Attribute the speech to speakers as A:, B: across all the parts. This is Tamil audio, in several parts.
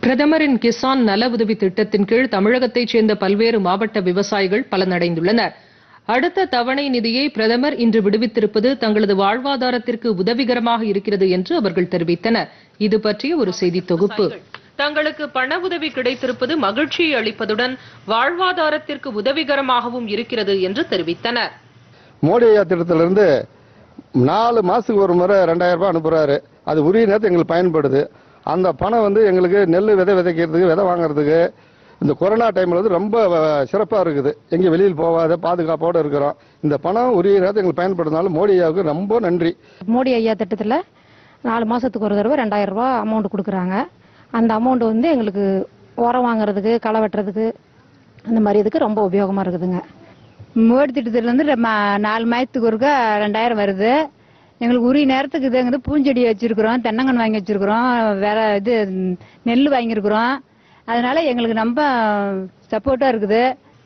A: பிரதமரின் கிசான் நல உதவி திட்டத்தின் கீழ் தமிழகத்தைச் சேர்ந்த பல்வேறு மாவட்ட விவசாயிகள் பலனடைந்துள்ளனர் அடுத்த தவணை நிதியை பிரதமர் இன்று விடுவித்திருப்பது தங்களது வாழ்வாதாரத்திற்கு உதவிகரமாக இருக்கிறது என்று அவர்கள் தெரிவித்தனர் இது பற்றிய ஒரு செய்தி தொகுப்பு தங்களுக்கு பண உதவி கிடைத்திருப்பது மகிழ்ச்சியை அளிப்பதுடன் வாழ்வாதாரத்திற்கு உதவிகரமாகவும் இருக்கிறது என்று தெரிவித்தனர்
B: மோடி ஐயா திட்டத்திலிருந்து நாலு மாசத்துக்கு ஒரு முறை ரெண்டாயிரம் ரூபாய் அனுப்புறாரு அது உரிய நேரத்தில் எங்களுக்கு பயன்படுது அந்த பணம் வந்து எங்களுக்கு நெல் விதை விதைக்கிறதுக்கு விதை வாங்குறதுக்கு இந்த கொரோனா டைம்ல வந்து ரொம்ப சிறப்பாக இருக்குது எங்கேயும் வெளியில் போகாத பாதுகாப்போடு இருக்கிறோம் இந்த பணம் உரிய நேரத்தில் எங்களுக்கு பயன்படுறதுனால மோடி ஐயாவுக்கு ரொம்ப நன்றி
C: மோடி ஐயா திட்டத்தில் நாலு மாதத்துக்கு ஒரு தடவை ரெண்டாயிரம் ரூபாய் அமௌண்ட் கொடுக்குறாங்க அந்த அமௌண்ட் வந்து எங்களுக்கு உரம் வாங்குறதுக்கு களை வெட்டுறதுக்கு அந்த மாதிரி இதுக்கு ரொம்ப உபயோகமாக இருக்குதுங்க
D: மோடி திட்டத்துலேருந்து நாலு மாதத்துக்கு ஒருக்கா ரெண்டாயிரம் வருது எங்களுக்கு உரிய நேரத்துக்கு இதுங்குது பூஞ்செடி வச்சிருக்கிறோம் தென்னங்கன்று வாங்கி வச்சிருக்கிறோம் வேற இது நெல் வாங்கியிருக்கிறோம் அதனால எங்களுக்கு ரொம்ப சப்போர்ட்டா இருக்குது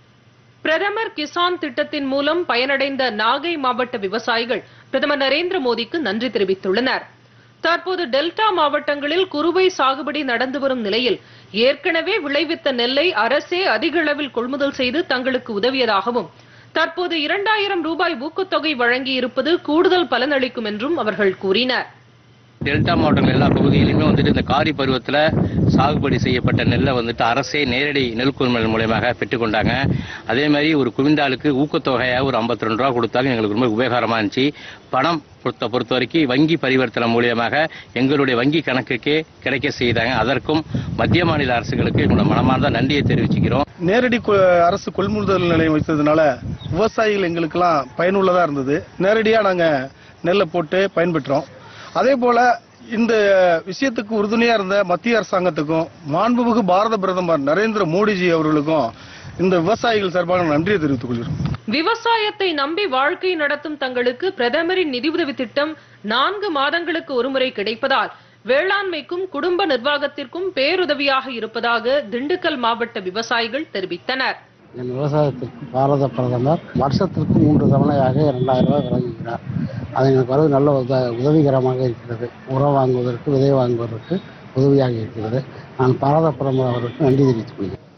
A: பிரதமர் கிசான் திட்டத்தின் மூலம் பயனடைந்த நாகை மாவட்ட விவசாயிகள் பிரதமர் நரேந்திர மோடிக்கு நன்றி தெரிவித்துள்ளனர் தற்போது டெல்டா மாவட்டங்களில் குறுவை சாகுபடி நடந்து வரும் நிலையில் ஏற்கனவே விளைவித்த நெல்லை அரசே அதிக அளவில் கொள்முதல் செய்து தங்களுக்கு உதவியதாகவும் தற்போது இரண்டாயிரம் ரூபாய் ஊக்கத்தொகை வழங்கி இருப்பது கூடுதல் பலனளிக்கும் என்றும் அவர்கள் கூறினர்
E: டெல்டா மாவட்டங்கள் எல்லா பகுதியிலுமே வந்துட்டு இந்த காரி பருவத்தில் சாகுபடி செய்யப்பட்ட நெல்லை வந்துட்டு அரசே நேரடி நெல் கொள்முதல் மூலயமாக பெற்றுக்கொண்டாங்க அதே மாதிரி ஒரு குவிண்டாலுக்கு ஊக்கத்தொகையாக ஒரு 52 ரெண்டு ரூபா கொடுத்தாங்க எங்களுக்கு ரொம்ப உபயோகரமாக இருந்துச்சு பணம் பொறுத்த பொறுத்த வரைக்கும் வங்கி பரிவர்த்தனை மூலியமாக எங்களுடைய வங்கி கணக்குக்கே கிடைக்க செய்தாங்க அதற்கும் மத்திய மாநில அரசுகளுக்கு எங்களோட மனமார்ந்த நன்றியை தெரிவிச்சுக்கிறோம்
F: நேரடி கொ- அரசு கொள்முதல் நிலையம் வைத்ததுனால விவசாயிகள் எங்களுக்கெல்லாம் பயனுள்ளதா இருந்தது நேரடியா நாங்க நெல்லை போட்டு பயன்பெற்றோம் அதே போல இந்த விஷயத்துக்கு உறுதுணையா இருந்த மத்திய அரசாங்கத்துக்கும் மாண்புமிகு பாரத பிரதமர் நரேந்திர மோடிஜி அவர்களுக்கும் இந்த விவசாயிகள் சார்பாக நன்றியை தெரிவித்துக் கொள்கிறோம்
A: விவசாயத்தை நம்பி வாழ்க்கை நடத்தும் தங்களுக்கு பிரதமரின் நிதியுதவி திட்டம் நான்கு மாதங்களுக்கு ஒருமுறை கிடைப்பதால் வேளாண்மைக்கும் குடும்ப நிர்வாகத்திற்கும் பேருதவியாக இருப்பதாக திண்டுக்கல் மாவட்ட விவசாயிகள் தெரிவித்தனர்
G: என் விவசாயத்திற்கு பாரத பிரதமர் வருஷத்திற்கு மூன்று தவணையாக இரண்டாயிரம் ரூபாய் வழங்குகிறார் அது எனக்கு வரது நல்ல உத உதவிகரமாக இருக்கிறது உரம் வாங்குவதற்கு விதை வாங்குவதற்கு உதவியாக இருக்கிறது நான் பாரத பிரதமர் அவருக்கு நன்றி தெரிவித்துக் கொள்கிறேன்